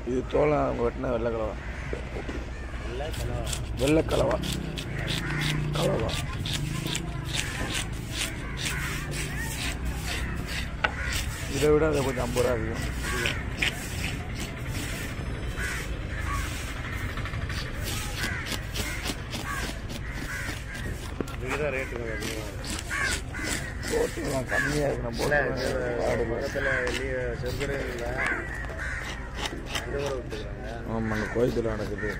இது தோலை அவங்க வெட்டின வெள்ளை கலவா இல்லை கனவா வெள்ளை கலவா கலவா இதை விட அதை கொஞ்சம் ஐம்பது ரூபா அதிகம் இதுதான் ரேட்டு கொஞ்சம் அதிகமாக போட்டுக்கலாம் கம்மியாக இருக்கு நம்ம இல்லை போட்டு பக்கத்தில் வெளியே செருக்கடை இல்லை அங்கே கூட விட்டுக்கிறாங்க ஆமாங்க கோயத்தில் நடக்குது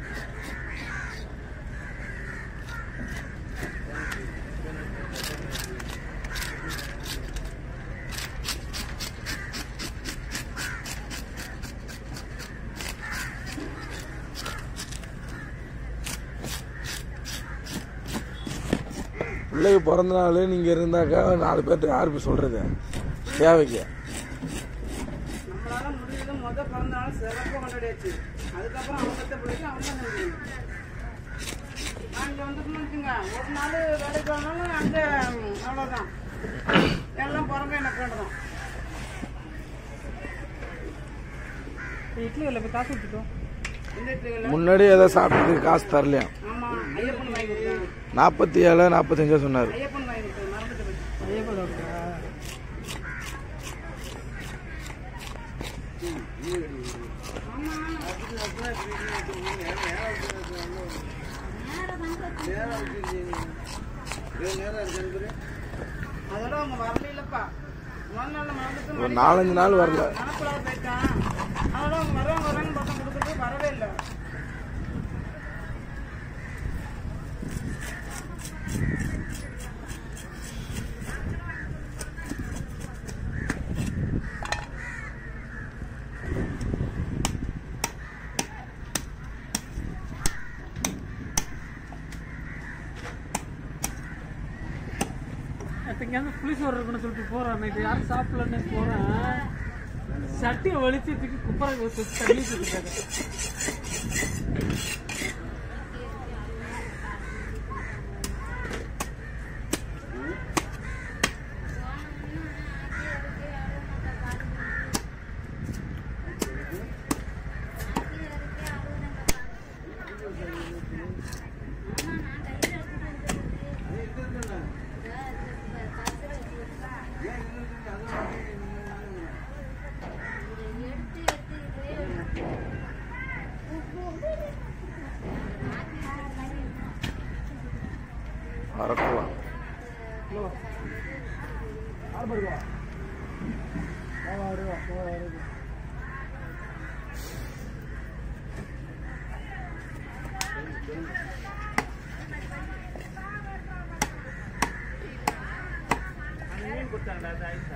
பிள்ளைக்கு பிறந்த நாள் நீங்கள் இருந்தாக்கா நாலு பேர்த்துக்கு யார் போய் சொல்கிறது தேவைக்கு நம்மளால முடிஞ்சது முத பிறந்த நாள் சிறப்பாக கொண்டாடியாச்சு அதுக்கப்புறம் அவங்க பெத்த பிள்ளைக்கு அவங்க செஞ்சுக்கணும் அங்கே வந்து வச்சுங்க ஒரு நாள் வேலைக்கு போனாலும் அங்கே அவ்வளோதான் எல்லாம் பிறந்த எனக்கு வேண்டதான் இட்லி இல்லை போய் காசு கொடுத்துட்டோம் இந்த இட்லிகள் முன்னாடி ஏதோ சாப்பிட்டதுக்கு காசு தரலையா ஆமாம் ஐயப்பன் வாங்கி கொடுத்தேன் நாற்பத்தி ஏழு நாற்பத்தஞ்சா சொன்னார் ஐயப்பன் வாங்கி கொடுத்தேன் மறந்துட்டு போயிட்டேன் ஐயப்பா டாக்டரா அதோட அவங்க வரலையிலப்பா முதல் நாள் மறந்துட்டு ஒரு நாலஞ்சு நாள் வரல மனக்குள்ளார போயிட்டான் அதோட அவங்க வரவங்க வரவங்க பக்கம் கொடுத்துட்டு வரவே இல்லை இப்போ இங்கேருந்து புளிசோறு இருக்குன்னு சொல்லிட்டு போகிறேன் நைட்டு யாரும் சாப்பிடலன்னு போகிறேன் சட்டியை வலிச்சு தூக்கி குப்பரை வச்சு தண்ணி வச்சுருக்காங்க மறக்கலாம் மீன் கொடுத்தாங்களா அது ஆயிடுச்சா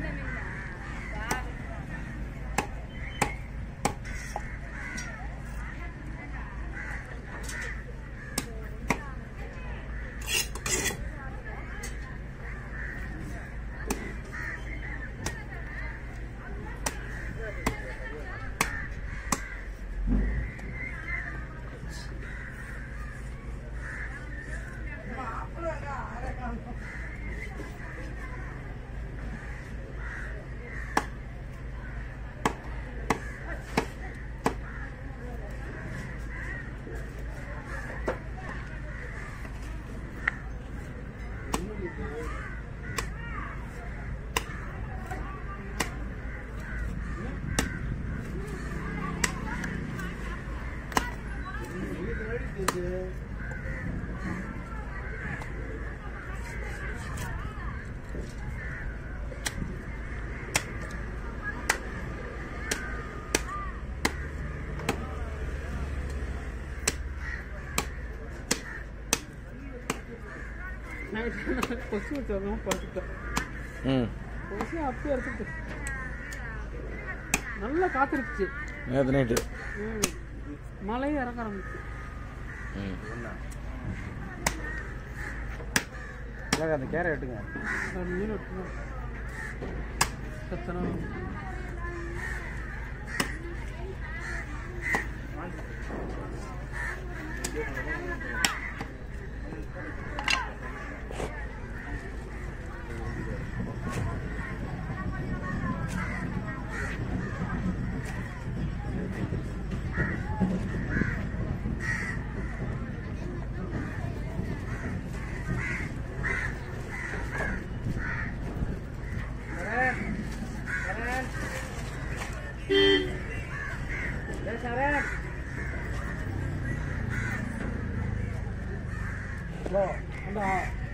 நைட்டு கொசு வச்சவங்க படுத்துட்டேன் ம் கொசு அப்படியே எடுத்துட்டு நல்லா காத்திருச்சு நேற்று நைட்டு ம் மழையும் இறங்க ஆரம்பிச்சு ம் இல்லைங்க அந்த கேரை எடுத்துங்க ரெண்டு மீன் விட்டுருவோம் சத்தனா அந்த